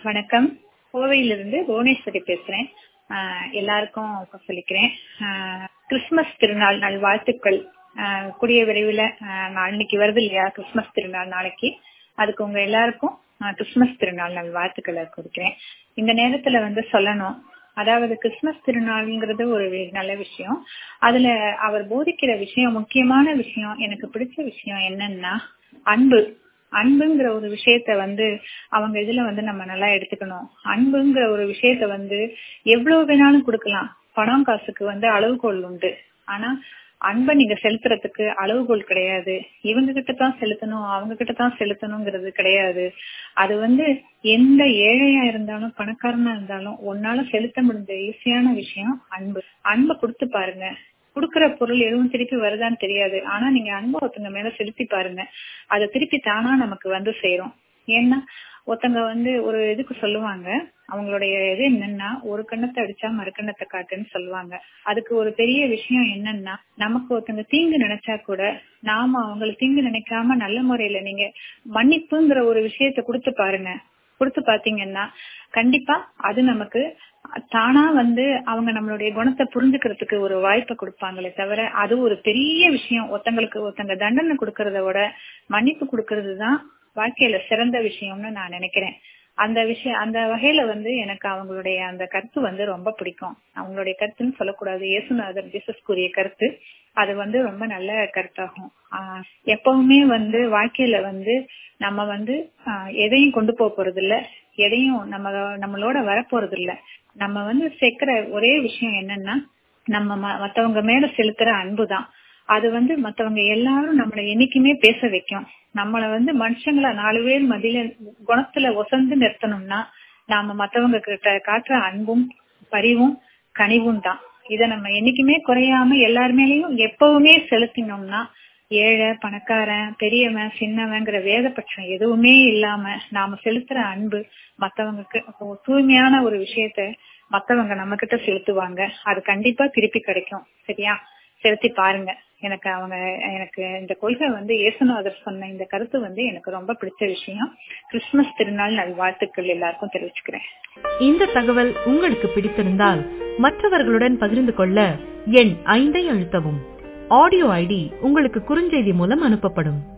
வணக்கம் கோவையிலிருந்து புவனேஸ்வரி பேசுறேன் ஆஹ் எல்லாருக்கும் சொல்லிக்கிறேன் ஆஹ் கிறிஸ்துமஸ் திருநாள் நல்வாழ்த்துக்கள் ஆஹ் கூடிய விரைவில் இன்னைக்கு வருது இல்லையா கிறிஸ்துமஸ் திருநாள் நாளைக்கு அதுக்கு உங்க எல்லாருக்கும் ஆஹ் கிறிஸ்துமஸ் திருநாள் நல்வாழ்த்துக்களை கொடுக்கிறேன் இந்த நேரத்துல வந்து சொல்லணும் அதாவது கிறிஸ்துமஸ் திருநாள்ங்கிறது ஒரு நல்ல விஷயம் அதுல அவர் போதிக்கிற விஷயம் முக்கியமான விஷயம் எனக்கு பிடிச்ச விஷயம் என்னன்னா அன்பு அன்புங்கிற ஒரு விஷயத்த வந்து அவங்க இதுல வந்து நம்ம நல்லா எடுத்துக்கணும் அன்புங்கிற ஒரு விஷயத்த வந்து எவ்வளவு வேணாலும் கொடுக்கலாம் பணம் காசுக்கு வந்து அளவுகோல் உண்டு ஆனா அன்பை நீங்க செலுத்துறதுக்கு அளவுகோல் கிடையாது இவங்க கிட்ட தான் செலுத்தணும் அவங்க கிட்ட தான் செலுத்தணுங்கிறது கிடையாது அது வந்து எந்த ஏழையா இருந்தாலும் பணக்காரனா இருந்தாலும் உன்னால செலுத்த முடிஞ்ச ஈஸியான விஷயம் அன்பு அன்பை கொடுத்து பாருங்க கொடுக்கற பொருள் எதுவும் திருப்பி வருதான்னு தெரியாது ஆனா நீங்க அன்பை ஒருத்தங்க மேல செலுத்தி பாருங்க அதை திருப்பி தானா நமக்கு வந்து சேரும் ஏன்னா ஒருத்தங்க வந்து ஒரு இதுக்கு சொல்லுவாங்க அவங்களுடைய இது என்னன்னா ஒரு கண்ணத்தை அடிச்சா மறுக்கண்ணத்தை காட்டுன்னு சொல்லுவாங்க அதுக்கு ஒரு பெரிய விஷயம் என்னன்னா நமக்கு ஒருத்தங்க தீங்கு நினைச்சா கூட நாம அவங்களுக்கு தீங்கு நினைக்காம நல்ல முறையில நீங்க மன்னிப்புங்கிற ஒரு விஷயத்த கொடுத்து பாருங்க கொடுத்து பாத்தீங்கன்னா கண்டிப்பா அது நமக்கு தானா வந்து அவங்க நம்மளுடைய குணத்தை புரிஞ்சுக்கிறதுக்கு ஒரு வாய்ப்பை கொடுப்பாங்களே தவிர அது ஒரு பெரிய விஷயம் ஒருத்தங்களுக்கு ஒருத்தங்க தண்டனை கொடுக்கறத விட மன்னிப்பு கொடுக்கறது தான் வாழ்க்கையில சிறந்த விஷயம்னு நான் நினைக்கிறேன் அந்த விஷயம் அந்த வகையில வந்து எனக்கு அவங்களுடைய அந்த கருத்து வந்து ரொம்ப பிடிக்கும் அவங்களுடைய கருத்துன்னு சொல்லக்கூடாது இயேசுநாதர் ஜீசஸ் கூறிய கருத்து அது வந்து ரொம்ப நல்ல கருத்தாகும் ஆஹ் எப்பவுமே வந்து வாழ்க்கையில வந்து நம்ம வந்து எதையும் கொண்டு போக போறது இல்ல எதையும் நம்ம நம்மளோட வரப்போறது இல்ல நம்ம வந்து சேர்க்கிற ஒரே விஷயம் என்னன்னா நம்ம மத்தவங்க மேல செலுத்துற அன்பு தான் அது வந்து மத்தவங்க எல்லாரும் நம்மளை என்னைக்குமே பேச வைக்கும் நம்மள வந்து மனுஷங்கள நாலு பேர் மதியில குணத்துல ஒசந்து நிறுத்தணும்னா நாம மத்தவங்க கிட்ட காட்டுற அன்பும் பரிவும் கனிவும் தான் இத நம்ம என்னைக்குமே குறையாம எல்லாருமேலயும் எப்பவுமே செலுத்தினோம்னா ஏழை பணக்காரன் பெரியவன் சின்னவங்கிற வேதபட்சம் எதுவுமே இல்லாம நாம செலுத்துற அன்பு மத்தவங்களுக்கு தூய்மையான ஒரு விஷயத்த மத்தவங்க நம்ம கிட்ட செலுத்துவாங்க அது கண்டிப்பா திருப்பி கிடைக்கும் சரியா செலுத்தி பாருங்க எனக்கு அவங்க எனக்கு இந்த கொள்கை வந்து இயேசுநாதர் சொன்ன இந்த கருத்து வந்து எனக்கு ரொம்ப பிடிச்ச விஷயம் கிறிஸ்துமஸ் திருநாள் நல்வாழ்த்துக்கள் எல்லாருக்கும் தெரிவிச்சுக்கிறேன் இந்த தகவல் உங்களுக்கு பிடித்திருந்தால் மற்றவர்களுடன் பகிர்ந்து கொள்ள எண் ஐந்தை அழுத்தவும் ஆடியோ ஐடி உங்களுக்கு குறுஞ்செய்தி மூலம் அனுப்பப்படும்